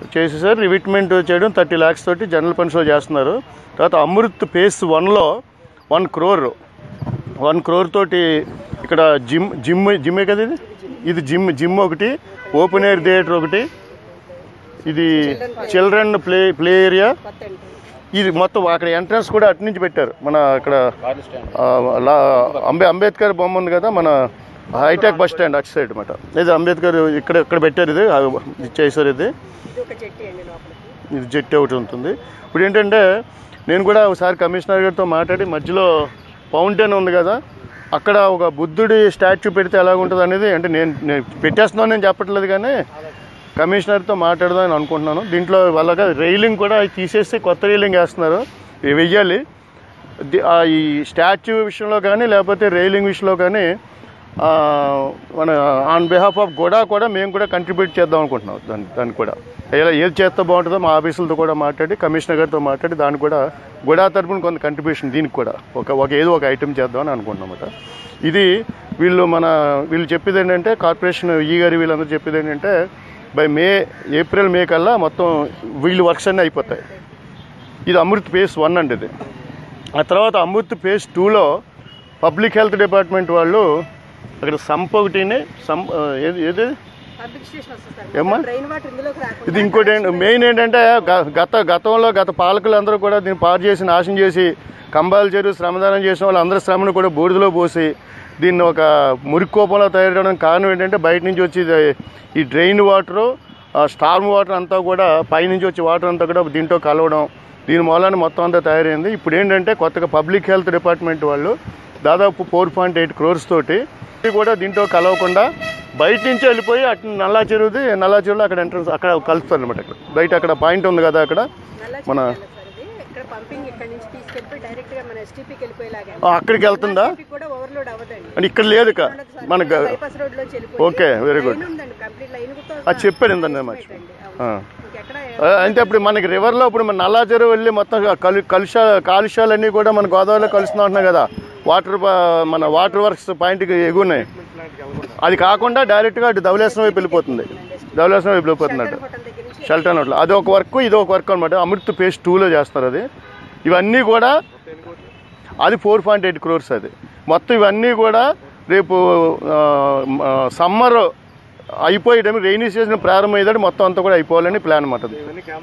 చేసేసారు రివిట్మెంట్ చేయడం థర్టీ ల్యాక్స్ తోటి జనరల్ ఫండ్స్లో చేస్తున్నారు తర్వాత అమృత్ పేస్ వన్లో వన్ క్రోర్ వన్ క్రోర్ తోటి ఇక్కడ జిమ్ జిమ్ జిమ్మే కదా ఇది ఇది జిమ్ జిమ్ ఒకటి ఓపెన్ ఎయిర్ థియేటర్ ఒకటి ఇది చిల్డ్రన్ ప్లే ప్లే ఏరియా కొత్త ఎంట్రీ ఇది మొత్తం అక్కడ ఎంట్రన్స్ కూడా అటు నుంచి పెట్టారు మన ఇక్కడ ఆ, లా- అంబే అంబేద్కర్ బొమ్మ ఉంది కదా మన హైటెక్ బస్ స్టాండ్ అటు సైడ్ అనమాట ఇది అంబేద్కర్ ఇక్కడ ఇక్కడ పెట్టారు ఇది ఆ, ఇది చేశారు ఇది ఇది ఒక చెట్టు అండి లోపలికి ఇది జెట్ ఒకటి ఉంటుంది ఇప్పుడు ఏంటంటే నేను కూడా ఒకసారి కమిషనర్ గారితో మాట్లాడి మధ్యలో ఫౌంటైన్ ఉంది కదా అక్కడ ఒక బుద్ధుడి స్టాచ్యూ పెడితే ఎలా ఉంటుంది అనేది అంటే నేను నేను పెట్టేస్తున్నాను నేను చెప్పట్లేదు కానీ కమిషనర్తో మాట్లాడదామని అనుకుంటున్నాను దీంట్లో వాళ్ళగా రైలింగ్ కూడా తీసేసి కొత్త రైలింగ్ వేస్తున్నారు ఇవి వెయ్యాలి ది- ఆ ఈ స్టాచ్యూ విషయంలో కానీ లేకపోతే రైలింగ్ విషయంలో కానీ ఆ, మన ఆన్ బిహాఫ్ ఆఫ్ గోడా కూడా మేము కూడా కంట్రిబ్యూట్ చేద్దాం అనుకుంటున్నాం దాన్ని దానికి కూడా ఎలా ఏది చేస్తే బాగుంటుందో మా ఆఫీసులతో కూడా మాట్లాడి కమిషనర్ గారితో మాట్లాడి దాన్ని కూడా గోడా తరపున కొంత కంట్రిబ్యూషన్ దీనికి కూడా ఒక ఒక ఏదో ఒక ఐటెం చేద్దామని అనుకుంటున్నాం అన్నమాట ఇది వీళ్ళు మన వీళ్ళు చెప్పేది ఏంటంటే కార్పొరేషన్ ఈ గారి వీళ్ళందరూ చెప్పేది ఏంటంటే బై మే ఏప్రిల్ మే కల్లా మొత్తం వీళ్ళు వర్క్స్ అన్నీ అయిపోతాయి ఇది అమృత్ ఫేస్ వన్ అండి ఇది ఆ తర్వాత అమృత్ ఫేస్ టూలో పబ్లిక్ హెల్త్ డిపార్ట్మెంట్ వాళ్ళు అక్కడ సంప్ ఒకటిని సం ఆ, ఏది ఏది పబ్లిక్ స్టేషన్ వస్తుంది ఏమ్మా? సార్ డ్రైన్ వాటర్ ఇందులోకి ఇది రాకుండా ఇంకోటి ఏంటి మెయిన్ ఏంటంటే గ- గత గతంలో గత పాలకులందరూ కూడా దీన్ని పాడు చేసి నాశనం చేసి కంబాల చెరువు శ్రమదానం చేసిన వాళ్ళందరి శ్రమను కూడా బూడిదలో పోసి దీన్ని ఒక మురికి కోపంలో తయారు చేయడానికి కారణం ఏంటంటే బయట నుంచి వచ్చి ఇది- ఈ డ్రైన్ వాటరు స్టార్మ్ వాటర్ అంతా కూడా పైనుంచి వచ్చే వాటర్ అంతా కూడా దీంట్లో కలవడం దీని మూలాన మొత్తం అంతా తయారైంది ఇప్పుడు ఏంటంటే కొత్తగా పబ్లిక్ హెల్త్ డిపార్ట్మెంట్ వాళ్ళు దాదాపు ఫోర్ పాయింట్ ఎయిట్ క్రోర్స్ తోటి ఇది కూడా దీంట్లో కలవకుండా బయట నుంచి వెళ్ళిపోయి అటు నల్లా చెరువుది నల్లా చెరువులో అక్కడ ఎంట్రన్స్ అక్కడ కలుస్తారు అనమాట అక్కడ బయట అక్కడ పాయింట్ ఉంది కదా అక్కడ నల్ల మన- చెట్టు సార్ ఇది ఇక్కడ పంపింగ్ ఇక్కడ నుంచి తీసుకెళ్ళిపోయి డైరెక్ట్ గా మన ఎస్టీపీకి వెళ్ళిపోయేలాగా ఆ, అక్కడికి వెళ్తుందా STP కూడా ఓవర్లోడ్ అవ్వదండి అంటే ఇక్కడ లేదు ఇక ఉండదు సార్. మన గ- బైపాస్ రోడ్ లో ఓకే, very good. ఉందండి కంప్లీట్ లైన్ అది చెప్పారు ఇందండి మర్చి ఆ. ఇంకెక్కడ ఆ, అంటే ఇప్పుడు మనకి రివర్లో ఇప్పుడు మన నల్లా చెరువు వెళ్ళి మొత్తం కలు కలుషా కాలుష్యాలన్నీ కూడా మన గోదావరిలో కలుస్తున్నాం అంటున్నాం కదా వాటర్ ప- మన వాటర్ వర్క్స్ పాయింట్కి ఎగున్నాయి అది కాకుండా డైరెక్ట్గా అటు ధవలేశ్వరం వైపు వెళ్ళిపోతుంది ధవలేశ్వరం వైపు వెళ్ళిపోతుంది అటు హోటల్ దగ్గర నుంచి షెల్టర్ అట్లా అది ఒక వర్క్ ఇది ఒక వర్క్ అనమాట అమృత్ పేస్ట్ టూలో చేస్తారు అది ఇవన్నీ కూడా అది ఫోర్ పాయింట్ ఎయిట్ క్రోర్స్ అది మొత్తం ఇవన్నీ కూడా రేపు సమ్మర్ అయిపోయే టైం రైనీ సీజన్ ప్రారంభమయ్యేదాడు మొత్తం అంతా కూడా అయిపోవాలని ప్లాన్ అనమాట అది.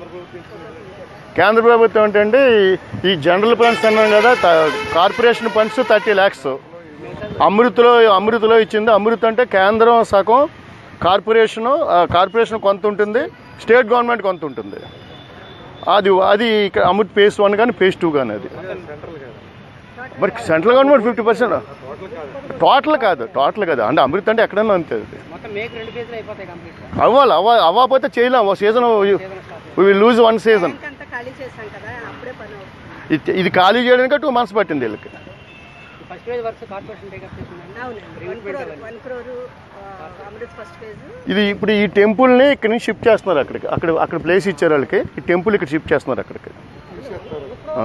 కేంద్ర ప్రభుత్వం ఏంటంటే ఈ- ఈ జనరల్ ఫండ్స్ అన్నాం కదా త- కార్పొరేషన్ ఫండ్స్ థర్టీ ల్యాక్స్ అమృత్లో అమృత్లో ఇచ్చింది అమృత్ అంటే కేంద్రం సగం కార్పొరేషను ఆ, కార్పొరేషన్ కొంత ఉంటుంది స్టేట్ గవర్నమెంట్ కొంత ఉంటుంది అది అది ఇక్కడ అమృత్ ఫేస్ వన్ కానీ ఫేస్ టూ కానీ అది మరి central government fifty percent total కాదు టోటల్ కాదు అంటే అమృత్ అంటే ఎక్కడైనా అంతే అది మొత్తం మేక్ రెండు ఫేజ్లు అయిపోతాయి కంప్లీట్ అవ్వాలి అవ్వ అవ్వకపోతే చేయలేం oh season will lose one season అంతా ఖాళీ చేశాం కదా అప్పుడే పని అవుతుంది ఇది ఇది ఖాళీ చేయడానికి టూ మంత్స్ పట్టింది వీళ్ళకి first phase works corporation take up చేసిందండి అవునండి one crore one crore Amrut first phase ఇది ఇప్పుడు ఈ టెంపుల్ని ఇక్కడ నుంచి షిఫ్ట్ చేస్తున్నారు అక్కడికి అక్కడ అక్కడ ప్లేస్ ఇచ్చారు వాళ్ళకి ఈ టెంపుల్ ఇక్కడ షిఫ్ట్ చేస్తున్నారు అక్కడికి ఆ.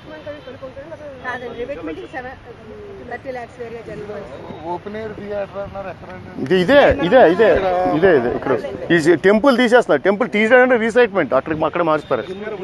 కాదండి రిబెట్మెంట్ సెవెన్ థర్టీ ల్యాక్స్ వేరే జనరల్ ఓపెన్ ఎయిర్ థియేటర్ అన్నారు ఎక్కడండి ఇది ఇదే ఇదే ఇదే ఇదే ఇదే ఇక్కడ ఈ టెంపుల్ తీసేస్తున్నారు టెంపుల్ తీసేయాలంటే రీసైట్మెంట్ అక్కడికి అక్కడ మార్చుతారు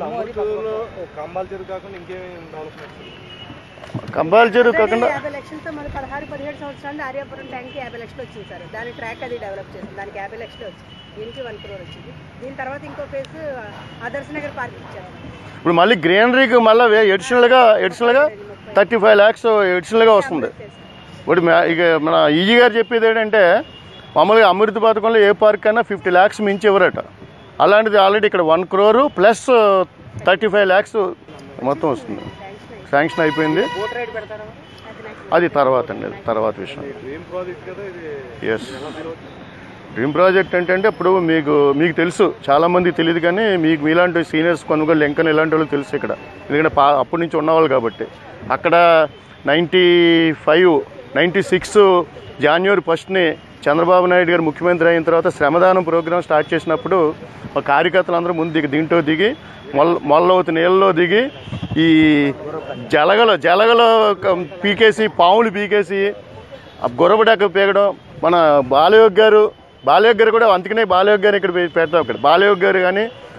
కంబాల చెరువు కాకుండా ఇంకేమేమి డెవలప్మెంట్ కంబాల చెరువు కాకుండా యాభై లక్షలతో మన పదహారు పదిహేడు సంవత్సరాలు ఆర్యాపురం ట్యాంక్ యాభై లక్షలు వచ్చింది సార్ దాని ట్రాక్ అది డెవలప్ చేసింది దానికి యాభై లక్షలు వచ్చింది దీనికి వన్ క్రోర్ వచ్చింది దీని తర్వాత ఇంకో ఫేజ్ ఆదర్శ్ నగర్ పార్క్ ఇచ్చారు ఇప్పుడు మళ్ళీ గ్రీనరీకి మళ్ళీ ఎడిషనల్గా ఎడిషనల్గా థర్టీ ఫైవ్ ల్యాక్స్ ఎడిషనల్గా వస్తుంది ఇప్పుడు మే- ఇక మన ఈజీ గారు చెప్పేది ఏంటంటే మామూలుగా అమృత పథకంలో ఏ పార్క్ అయినా ఫిఫ్టీ ల్యాక్స్ మించి ఇవ్వరట అలాంటిది ఆల్రెడీ ఇక్కడ one crore plus thirty five lakhs మొత్తం వస్తుంది శాంక్షన్ అయిపోయింది బోట్ రైడ్ పెడతారా అది తర్వాత అండి అది తర్వాత విషయం డ్రీమ్ ప్రాజెక్ట్ కదా ఇది ఎస్ డ్రీమ్ ప్రాజెక్ట్ ఏంటంటే ఇప్పుడు మీకు మీకు తెలుసు చాలా మందికి తెలియదు కానీ మీకు మీలాంటి సీనియర్స్ కొనుగోలు లెంకన్ ఇలాంటి వాళ్ళు తెలుసు ఇక్కడ ఎందుకంటే పా అప్పటి నుంచి ఉన్నవాళ్ళు కాబట్టి అక్కడ ninety five ninety six January ఫస్ట్ని చంద్రబాబు నాయుడు గారు ముఖ్యమంత్రి అయిన తర్వాత శ్రమదానం ప్రోగ్రాం స్టార్ట్ చేసినప్పుడు మా కార్యకర్తలు అందరూ ముందు దిగి దీంట్లో దిగి మొల్ల మొల్లవతి నీళ్ళలో దిగి ఈ జలగలో జలగలో క- పీకేసి పాములు పీకేసి ఆ గొర్రబడాక పీకడం మన బాలయోగ్ గారు బాలయోగ్ గారు కూడా అందుకనే బాలయోగ్ గారు ఇక్కడ పె- పెడతాం ఇక్కడ బాలయోగ్ గారు కానీ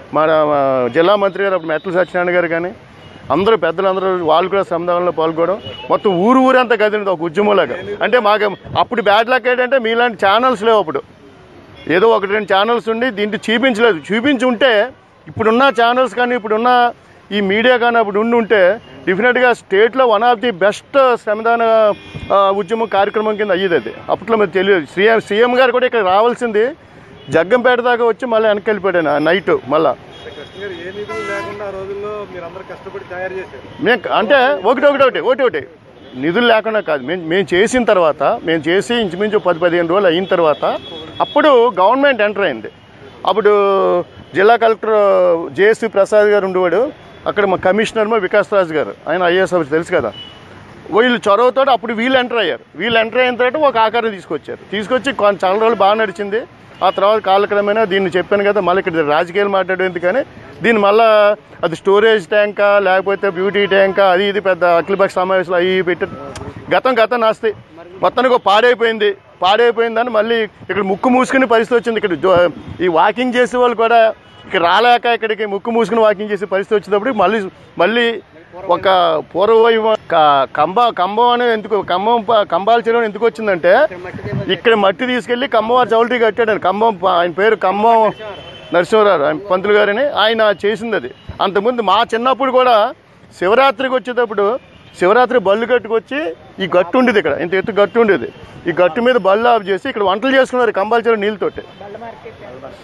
మన ఆ, జిల్లా మంత్రి గారు అప్పుడు మెట్ల సత్యనారాయణ గారు కానీ అందరూ పెద్దలందరూ వాళ్ళు కూడా శ్రమదానంలో పాల్గొనడం మొత్తం ఊరు ఊరంతా కదిలింది ఒక ఉద్యమంలాగా అంటే మాకు అప్పుడు బ్యాడ్ లక్ ఏంటంటే మీలాంటి ఛానల్స్ లేవు అప్పుడు ఏదో ఒకటి రెండు ఛానల్స్ ఉండి దీంట్లో చూపించలేదు చూపించి ఉంటే ఇప్పుడున్న ఛానల్స్ కానీ ఇప్పుడున్న ఈ మీడియా కానీ అప్పుడు ఉండి ఉంటే డెఫినెట్గా స్టేట్లో వన్ ఆఫ్ ది బెస్ట్ శ్రమదాన ఆ, ఉద్యమం కార్యక్రమం కింద అయ్యేది అది అప్పట్లో మీకు తెలియదు సీఎం సీఎం గారు కూడా ఇక్కడ రావాల్సింది జగ్గంపేట దాకా వచ్చి మళ్ళీ వెనక్కి వెళ్ళిపోయాడు నైట్ మళ్ళీ అంటే కృష్ణ గారు ఏ నిధులు లేకుండా ఆ రోజుల్లో మీరందరూ కష్టపడి తయారు చేశారు మేము అంటే ఒకటి ఒకటి ఒకటి ఒకటి ఒకటి నిధులు లేకుండా కాదు మేము మేము చేసిన తర్వాత మేము చేసి ఇంచుమించు పది పదిహేను రోజులు అయిన తర్వాత అప్పుడు గవర్నమెంట్ ఎంటర్ అయింది అప్పుడు జిల్లా కలెక్టర్ జేఎస్వి ప్రసాద్ గారు ఉండేవాడు అక్కడ మా కమిషనర్ మా వికాస్ రాజు గారు ఆయన ఐఏఎస్ ఆఫీసర్ తెలుసు కదా వీళ్ళు చొరవతో అప్పుడు వీళ్ళు ఎంటర్ అయ్యారు వీళ్ళు ఎంటర్ అయిన తర్వాత ఒక ఆకారం తీసుకొచ్చారు తీసుకొచ్చి కొంత చాలా రోజులు బాగా నడిచింది ఆ తర్వాత కాలక్రమేణా దీన్ని చెప్పాను కదా మళ్ళీ ఇక్కడ రాజకీయాలు మాట్లాడేందుకు కానీ దీన్ని మళ్ళా అది స్టోరేజ్ ట్యాంకా లేకపోతే బ్యూటీ ట్యాంకా అది ఇది పెద్ద అఖిలపక్ష సమావేశాలు అవి పెట్టి గతం గతం నాస్తి మొత్తానికి ఒక పాడైపోయింది పాడైపోయిందని మళ్ళీ ఇక్కడ ముక్కు మూసుకునే పరిస్థితి వచ్చింది ఇక్కడ జో- ఈ వాకింగ్ చేసే వాళ్ళు కూడా ఇక్కడ రాలేక ఇక్కడికి ముక్కు మూసుకుని వాకింగ్ చేసే పరిస్థితి వచ్చినప్పుడు మళ్ళీ మళ్ళీ ఒక పూర్వ కంబ కంబం అనేది ఎందుకు కంబం ప- కంబాల చెరువు ఎందుకు వచ్చిందంటే ఇక్కడ మట్టి తీసుకెళ్లి కమ్మవారి చౌల్టీ కట్టాడు కంబం ప- ఆయన పేరు కంబం నరసింహరావు ఆయన పంతులు గారని ఆయన చేసింది అది అంతకుముందు మా చిన్నప్పుడు కూడా శివరాత్రికి వచ్చేటప్పుడు శివరాత్రి బళ్ళు కట్టుకొచ్చి ఈ గట్టు ఉండేది ఇక్కడ ఇంత ఎత్తు గట్టు ఉండేది ఈ గట్టు మీద బళ్ళు ఆఫ్ చేసి ఇక్కడ వంటలు చేసుకున్నారు కంబాల చెరువు నీళ్ళతోటి బళ్ళ మార్కెట్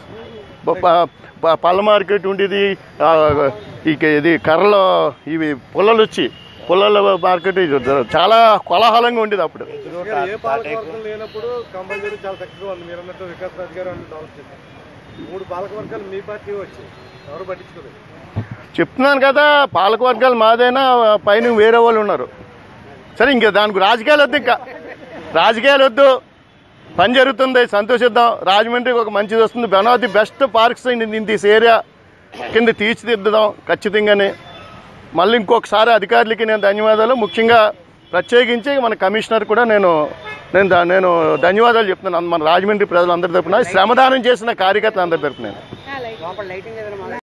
ప- ప- ప- పళ్ళ మార్కెట్ ఉండేది ఆ, ఇక ఇది కర్రలో ఇవి పుల్లలు వచ్చి పుల్లల మార్కెట్ ఇది చాలా కోలాహలంగా ఉండేది అప్పుడు కృష్ణ గారు ఏ పాలకవర్గం లేనప్పుడు కంపల్సరీ చాలా చక్కగా ఉంది మీరు అన్నట్టు వికాస్ రాజ్ గారు అన్నట్టు డెవలప్ చేశారు మూడు పాలకవర్గాలు మీ పార్టీ వచ్చాయి ఎవరు పట్టించుకోలేదు చెప్తున్నాను కదా పాలకవర్గాలు మాదైనా పైన వేరే వాళ్ళు ఉన్నారు సరే ఇంకా దానికి రాజకీయాలు వద్దు ఇంకా రాజకీయాలు వద్దు పని జరుగుతుంది సంతోషిద్దాం రాజమండ్రికి ఒక మంచిది వస్తుంది one of the best parks in this area కింద తీర్చిదిద్దుదాం ఖచ్చితంగానే మళ్ళీ ఇంకొకసారి అధికారులకి నేను ధన్యవాదాలు ముఖ్యంగా ప్రత్యేకించి మన కమిషనర్ కూడా నేను నేను దా- నేను ధన్యవాదాలు చెప్తున్నాను మన రాజమండ్రి ప్రజలందరి తరపున శ్రమదానం చేసిన కార్యకర్తలందరి తరపున నేను లైటింగ్